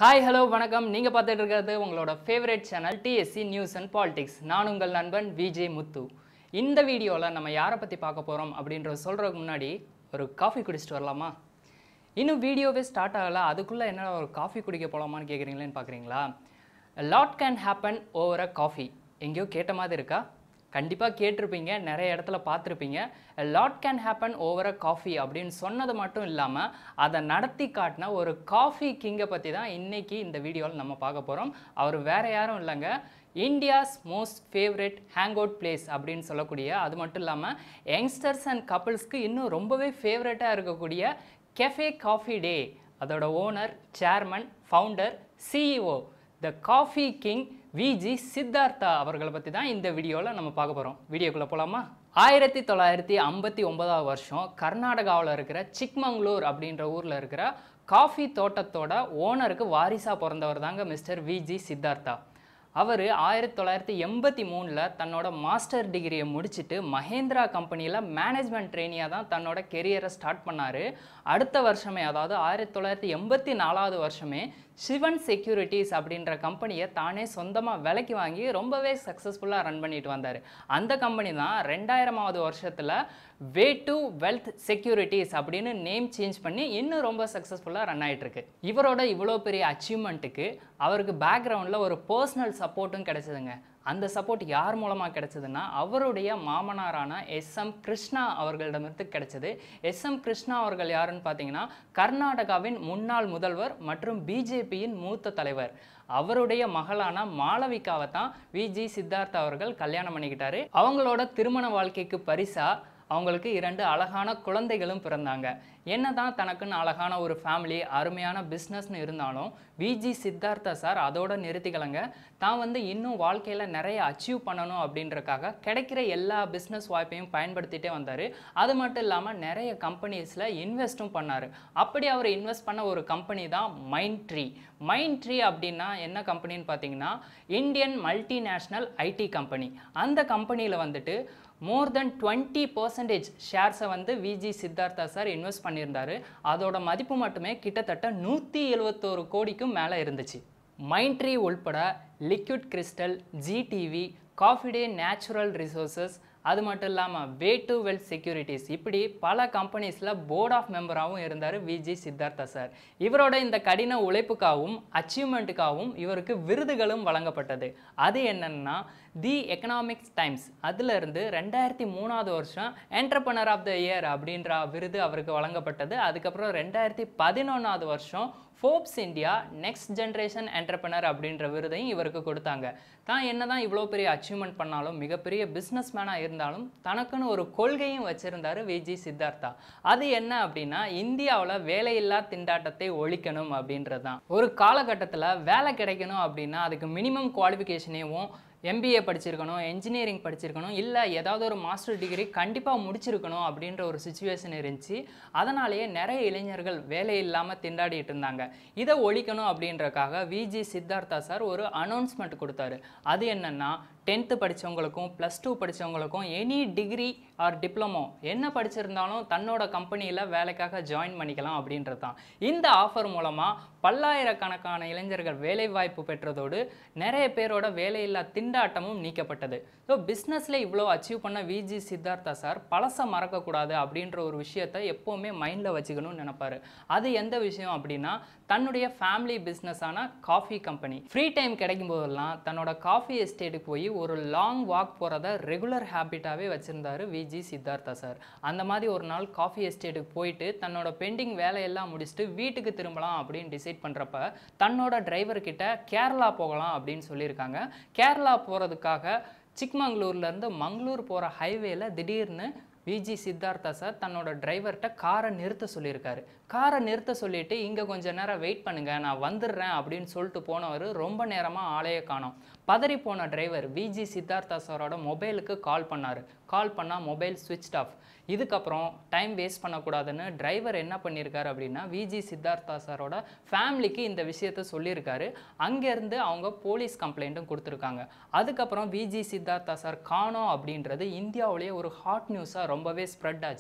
hi hello வணக்கம் நீங்கள் பார்த்துட்டு இருக்கிறது உங்களோட favourite channel TSC news and politics நான் உங்கள் நண்பன் விஜே முத்து இந்த வீடியோவில் நம்ம யாரை பற்றி பார்க்க போகிறோம் அப்படின்ற சொல்கிறதுக்கு முன்னாடி ஒரு காஃபி குடிச்சிட்டு வரலாமா இன்னும் வீடியோவே ஸ்டார்ட் ஆகலை அதுக்குள்ளே என்ன ஒரு காஃபி குடிக்க போகலாமான்னு கேட்குறீங்களேன்னு பார்க்குறீங்களா lot can happen over a coffee எங்கேயோ கேட்ட மாதிரி இருக்கா கண்டிப்பாக கேட்டிருப்பீங்க நிறைய இடத்துல பார்த்துருப்பீங்க lot can happen over a coffee அப்படின்னு சொன்னது மட்டும் இல்லாமல் அதை நடத்தி காட்டின ஒரு காஃபி கிங்கை பற்றி தான் இன்னைக்கு இந்த வீடியோவில் நம்ம பார்க்க போகிறோம் அவர் வேற யாரும் இல்லைங்க India's most favourite hang out place அப்படின்னு சொல்லக்கூடிய அது மட்டும் இல்லாமல் யங்ஸ்டர்ஸ் அண்ட் கப்பிள்ஸ்க்கு இன்னும் ரொம்பவே ஃபேவரட்டாக இருக்கக்கூடிய கெஃபே காஃபி டே அதோட owner chairman founder CEO the coffee king VG Siddhartha அவர்களை பற்றி தான் இந்த வீடியோவில் நம்ம பார்க்க போகிறோம் வீடியோக்குள்ளே போகலாமா ஆயிரத்தி தொள்ளாயிரத்தி ஐம்பத்தி ஒன்பதாவது வருஷம் கர்நாடகாவில் இருக்கிற சிக்மங்களூர் அப்படின்ற ஊரில் இருக்கிற காஃபி தோட்டத்தோட ஓனருக்கு வாரிசாக பிறந்தவர் தாங்க மிஸ்டர் விஜி சித்தார்த்தா அவர் ஆயிரத்தி தொள்ளாயிரத்தி எண்பத்தி மூணில் தன்னோட மாஸ்டர் டிகிரியை முடிச்சுட்டு மஹேந்திரா கம்பெனியில் மேனேஜ்மெண்ட் ட்ரெயினியாக தான் தன்னோட கெரியரை ஸ்டார்ட் பண்ணார் அடுத்த வருஷமே அதாவது ஆயிரத்தி தொள்ளாயிரத்தி எண்பத்தி நாலாவது வருஷமே சிவன் செக்யூரிட்டிஸ் அப்படின்ற கம்பெனியை தானே சொந்தமாக விலைக்கு வாங்கி ரொம்பவே சக்ஸஸ்ஃபுல்லாக ரன் பண்ணிட்டு வந்தார் அந்த கம்பெனி தான் ரெண்டாயிரமாவது வருஷத்தில் வே டு வெல்த் செக்யூரிட்டிஸ் அப்படின்னு நேம் சேஞ்ச் பண்ணி இன்னும் ரொம்ப சக்ஸஸ்ஃபுல்லாக ரன் ஆயிட்டு இருக்கு இவரோட இவ்வளோ பெரிய அச்சீவ்மெண்ட்டுக்கு அவருக்கு பேக்ரவுண்டில் ஒரு பர்சனல் சப்போர்ட்டும் கிடைச்சதுங்க அந்த சப்போர்ட் யார் மூலமாக கிடைச்சதுன்னா அவருடைய மாமனாரான எஸ் எம் கிருஷ்ணா அவர்களிடமிருந்து கிடைச்சது எஸ் எம் கிருஷ்ணா அவர்கள் யாருன்னு பார்த்தீங்கன்னா கர்நாடகாவின் முன்னாள் முதல்வர் மற்றும் பிஜேபியின் மூத்த தலைவர் அவருடைய மகளான மாளவிகாவை தான் விஜி சித்தார்த் அவர்கள் கல்யாணம் பண்ணிக்கிட்டாரு அவங்களோட திருமண வாழ்க்கைக்கு பரிசா அவங்களுக்கு இரண்டு அழகான குழந்தைகளும் பிறந்தாங்க என்னதான் தனக்குன்னு அழகான ஒரு ஃபேமிலி அருமையான பிஸ்னஸ்னு இருந்தாலும் விஜி சித்தார்த்தா சார் அதோட நிறுத்திக்கலங்க தான் வந்து இன்னும் வாழ்க்கையில் நிறைய அச்சீவ் பண்ணணும் அப்படின்றக்காக கிடைக்கிற எல்லா பிஸ்னஸ் வாய்ப்பையும் பயன்படுத்திட்டே வந்தார் அது மட்டும் இல்லாமல் நிறைய கம்பெனிஸில் இன்வெஸ்ட்டும் பண்ணார் அப்படி அவர் இன்வெஸ்ட் பண்ண ஒரு கம்பெனி தான் மைண்ட் ட்ரீ மைண்ட் ட்ரீ அப்படின்னா என்ன கம்பெனின்னு பார்த்தீங்கன்னா இந்தியன் மல்டிநேஷ்னல் ஐடி கம்பெனி அந்த கம்பெனியில் வந்துட்டு மோர் தென் டுவெண்ட்டி பர்சன்டேஜ் ஷேர்ஸை வந்து விஜி சித்தார்த்தா சார் இன்வெஸ்ட் பண்ணியிருந்தாரு அதோட மதிப்பு மட்டுமே கிட்டத்தட்ட நூற்றி எழுபத்தோரு கோடிக்கும் மேலே இருந்துச்சு மைண்ட்ரி உள்பட liquid crystal GTV coffee day natural resources அது மட்டும் இல்லாமல் வே டு வெல்த் செக்யூரிட்டிஸ் இப்படி பல கம்பெனிஸில் போர்ட் ஆஃப் மெம்பராகவும் இருந்தார் விஜி சித்தார்த்தா சார் இவரோட இந்த கடின உழைப்புக்காகவும் அச்சீவ்மெண்ட்டுக்காகவும் இவருக்கு விருதுகளும் வழங்கப்பட்டது அது என்னன்னா தி எக்கனாமிக்ஸ் டைம்ஸ் அதிலிருந்து ரெண்டாயிரத்தி மூணாவது வருஷம் என்டர்பனர் ஆஃப் த இயர் அப்படின்ற விருது அவருக்கு வழங்கப்பட்டது அதுக்கப்புறம் ரெண்டாயிரத்தி பதினொன்றாவது வருஷம் Forbes India next generation entrepreneur அப்படின்ற விருதையும் இவருக்கு கொடுத்தாங்க தான் என்னதான் இவ்வளோ பெரிய அச்சீவ்மெண்ட் பண்ணாலும் மிகப்பெரிய பிஸ்னஸ் மேனாக இருந்தாலும் தனக்குன்னு ஒரு கொள்கையும் வச்சுருந்தாரு விஜி சித்தார்த்தா அது என்ன அப்படின்னா இந்தியாவில் வேலையில்லா திண்டாட்டத்தை ஒழிக்கணும் அப்படின்றது தான் ஒரு காலகட்டத்தில் வேலை கிடைக்கணும் அப்படின்னா அதுக்கு மினிமம் குவாலிஃபிகேஷனையும் எம்பிஏ படிச்சிருக்கணும் என்ஜினியரிங் படிச்சிருக்கணும் இல்லை ஏதாவது ஒரு மாஸ்டர் டிகிரி கண்டிப்பாக முடிச்சிருக்கணும் அப்படின்ற ஒரு சுச்சுவேஷன் இருந்துச்சு அதனாலேயே நிறைய இளைஞர்கள் வேலை இல்லாமல் திண்டாடிட்டு இருந்தாங்க இதை ஒழிக்கணும் அப்படின்றக்காக விஜி சித்தார்த்தா சார் ஒரு அனௌன்ஸ்மெண்ட் கொடுத்தாரு அது என்னென்னா டென்த்து படித்தவங்களுக்கும் ப்ளஸ் டூ படித்தவங்களுக்கும் எனி டிகிரி ஆர் டிப்ளமோ என்ன படிச்சிருந்தாலும் தன்னோட கம்பெனியில் வேலைக்காக ஜாயின் பண்ணிக்கலாம் அப்படின்றது தான் இந்த ஆஃபர் மூலமாக பல்லாயிரக்கணக்கான இளைஞர்கள் வேலைவாய்ப்பு பெற்றதோடு நிறைய பேரோட வேலையில்லா திண்டாட்டமும் நீக்கப்பட்டது ஸோ பிஸ்னஸில் இவ்வளோ அச்சீவ் பண்ண விஜி சித்தார்த்தா சார் பழசை மறக்கக்கூடாது அப்படின்ற ஒரு விஷயத்தை எப்போவுமே மைண்டில் வச்சுக்கணும்னு நினைப்பாரு அது எந்த விஷயம் அப்படின்னா தன்னுடைய ஃபேமிலி பிஸ்னஸான காஃபி கம்பெனி ஃப்ரீ டைம் கிடைக்கும் போதெல்லாம் தன்னோட காஃபி எஸ்டேட்டுக்கு போய் ஒரு லாங் வாக் போகிறத ரெகுலர் ஹேபிட்டாகவே வச்சுருந்தாரு விஜி சித்தார்த்தா சார் அந்த மாதிரி ஒரு நாள் காஃபி எஸ்டேட்டுக்கு போயிட்டு தன்னோட பெண்டிங் வேலையெல்லாம் முடிச்சுட்டு வீட்டுக்கு திரும்பலாம் அப்படின்னு டிசைட் பண்ணுறப்ப தன்னோட டிரைவர்கிட்ட கேரளா போகலாம் அப்படின்னு சொல்லியிருக்காங்க கேரளா போகிறதுக்காக சிக்மங்களூர்லேருந்து மங்களூர் போகிற ஹைவேல திடீர்னு விஜி சித்தார்த்தா சார் தன்னோட டிரைவர்கிட்ட காரை நிறுத்த சொல்லியிருக்காரு காரை நிறுத்த சொல்லிட்டு இங்கே கொஞ்ச நேரம் வெயிட் பண்ணுங்க நான் வந்துடுறேன் அப்படின்னு சொல்லிட்டு போனவர் ரொம்ப நேரமாக ஆளையே காணோம் பதறி போன டிரைவர் விஜி சித்தார்த்தா சாரோட மொபைலுக்கு கால் பண்ணார் கால் பண்ணால் மொபைல் ஸ்விட்ச் ஆஃப் இதுக்கப்புறம் டைம் வேஸ்ட் பண்ணக்கூடாதுன்னு டிரைவர் என்ன பண்ணியிருக்காரு அப்படின்னா விஜி சித்தார்த்தா சாரோட ஃபேமிலிக்கு இந்த விஷயத்த சொல்லியிருக்காரு அங்கேருந்து அவங்க போலீஸ் கம்ப்ளைண்ட்டும் கொடுத்துருக்காங்க அதுக்கப்புறம் விஜி சித்தார்த்தா சார் காணோம் அப்படின்றது இந்தியாவிலேயே ஒரு ஹாட் நியூஸாக ரொம்பவே ஸ்ப்ரெட் ஆச்சு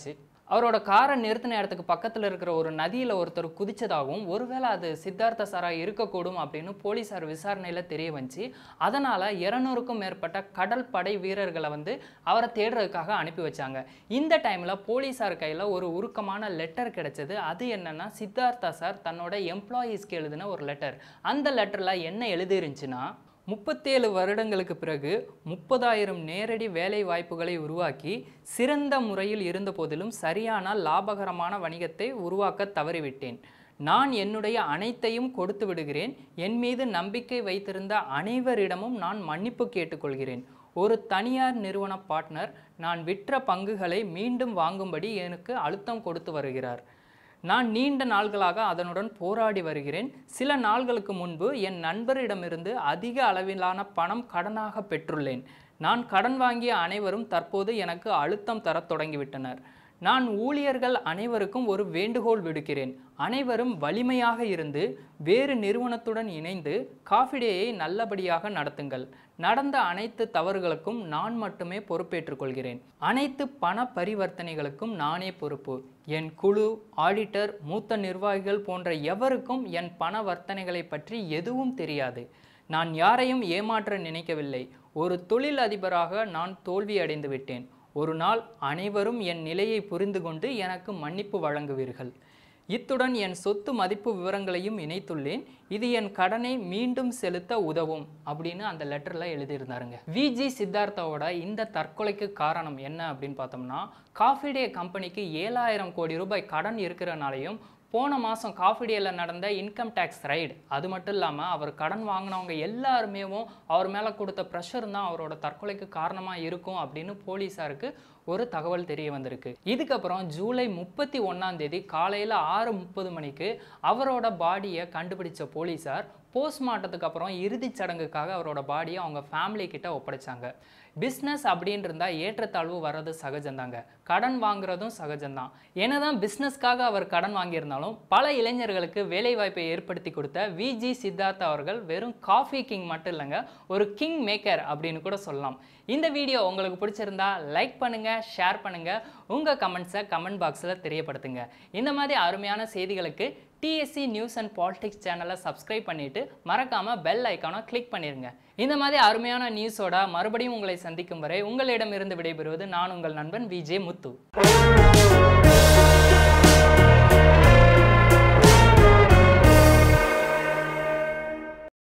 அவரோட காரை நிறுத்தின இடத்துக்கு பக்கத்தில் இருக்கிற ஒரு நதியில் ஒருத்தர் குதிச்சதாகவும் ஒருவேளை அது சித்தார்த்த சாரா இருக்கக்கூடும் அப்படின்னு போலீஸார் விசாரணையில் தெரிய வந்துச்சு அதனால் இரநூறுக்கும் மேற்பட்ட கடல் படை வீரர்களை வந்து அவரை தேடுறதுக்காக அனுப்பி வச்சாங்க இந்த டைமில் போலீஸார் கையில் ஒரு உருக்கமான லெட்டர் கிடைச்சது அது என்னன்னா சித்தார்த்தா சார் தன்னோட எம்ப்ளாயீஸ்க்கு எழுதின ஒரு லெட்டர் அந்த லெட்டரில் என்ன எழுதிருந்துச்சுன்னா முப்பத்தேழு வருடங்களுக்கு பிறகு முப்பதாயிரம் நேரடி வேலை வாய்ப்புகளை உருவாக்கி சிறந்த முறையில் இருந்த போதிலும் சரியான லாபகரமான வணிகத்தை உருவாக்க தவறிவிட்டேன் நான் என்னுடைய அனைத்தையும் கொடுத்து விடுகிறேன் என் மீது நம்பிக்கை வைத்திருந்த அனைவரிடமும் நான் மன்னிப்பு கேட்டுக்கொள்கிறேன் ஒரு தனியார் நிறுவன பார்ட்னர் நான் விற்ற பங்குகளை மீண்டும் வாங்கும்படி எனக்கு அழுத்தம் கொடுத்து வருகிறார் நான் நீண்ட நாள்களாக அதனுடன் போராடி வருகிறேன் சில நாள்களுக்கு முன்பு என் நண்பரிடமிருந்து அதிக அளவிலான பணம் கடனாக பெற்றுள்ளேன் நான் கடன் வாங்கிய அனைவரும் தற்போது எனக்கு அழுத்தம் தரத் தொடங்கிவிட்டனர் நான் ஊழியர்கள் அனைவருக்கும் ஒரு வேண்டுகோள் விடுக்கிறேன் அனைவரும் வலிமையாக இருந்து வேறு நிறுவனத்துடன் இணைந்து காஃபி டேயை நல்லபடியாக நடத்துங்கள் நடந்த அனைத்து தவறுகளுக்கும் நான் மட்டுமே பொறுப்பேற்றுக் கொள்கிறேன் அனைத்து பண பரிவர்த்தனைகளுக்கும் நானே பொறுப்பு என் குழு ஆடிட்டர் மூத்த நிர்வாகிகள் போன்ற எவருக்கும் என் பண வர்த்தனைகளை பற்றி எதுவும் தெரியாது நான் யாரையும் ஏமாற்ற நினைக்கவில்லை ஒரு தொழில் அதிபராக நான் தோல்வி அடைந்து விட்டேன் ஒரு நாள் அனைவரும் என் நிலையை புரிந்து கொண்டு எனக்கு மன்னிப்பு வழங்குவீர்கள் இத்துடன் என் சொத்து மதிப்பு விவரங்களையும் இணைத்துள்ளேன் இது என் கடனை மீண்டும் செலுத்த உதவும் அப்படின்னு அந்த லெட்டரில் எழுதியிருந்தாருங்க விஜி சித்தார்த்தாவோட இந்த தற்கொலைக்கு காரணம் என்ன அப்படின்னு பார்த்தோம்னா காஃபி டே கம்பெனிக்கு ஏழாயிரம் கோடி ரூபாய் கடன் இருக்கிறனாலையும் போன மாதம் காஃபி டேயில் நடந்த இன்கம் டேக்ஸ் ரைடு அது மட்டும் இல்லாமல் அவர் கடன் வாங்கினவங்க எல்லாருமேவும் அவர் மேலே கொடுத்த ப்ரெஷர் தான் அவரோட தற்கொலைக்கு காரணமாக இருக்கும் அப்படின்னு போலீஸாருக்கு ஒரு தகவல் தெரிய வந்திருக்கு இதுக்கப்புறம் ஜூலை முப்பத்தி ஒன்றாம் தேதி காலையில் ஆறு முப்பது மணிக்கு அவரோட பாடியை கண்டுபிடிச்ச போலீஸார் போஸ்ட்மார்ட்டத்துக்கு அப்புறம் இறுதிச் சடங்குக்காக அவரோட பாடியை அவங்க ஃபேமிலி கிட்ட ஒப்படைச்சாங்க பிஸ்னஸ் அப்படின்னு இருந்தால் ஏற்றத்தாழ்வு வர்றது சகஜம்தாங்க கடன் வாங்குறதும் சகஜம்தான் என்னதான் பிஸ்னஸ்க்காக அவர் கடன் வாங்கியிருந்தாலும் பல இளைஞர்களுக்கு வேலைவாய்ப்பை ஏற்படுத்தி கொடுத்த விஜி சித்தார்த் அவர்கள் வெறும் காஃபி கிங் மட்டும் இல்லைங்க ஒரு கிங் மேக்கர் அப்படின்னு கூட சொல்லலாம் இந்த வீடியோ உங்களுக்கு பிடிச்சிருந்தா லைக் பண்ணுங்க ஷேர் பண்ணுங்க உங்க கமெண்ட்ஸை கமெண்ட் பாக்ஸில் தெரியப்படுத்துங்க இந்த மாதிரி அருமையான செய்திகளுக்கு டிஎஸ்சி நியூஸ் அண்ட் பாலிடிக்ஸ் சேனலை சப்ஸ்கிரைப் பண்ணிட்டு மறக்காம பெல் ஐக்கானை கிளிக் பண்ணிருங்க இந்த மாதிரி அருமையான நியூஸோட மறுபடியும் உங்களை சந்திக்கும் வரை உங்களிடமிருந்து விடைபெறுவது நான் உங்கள் நண்பன் விஜே முத்து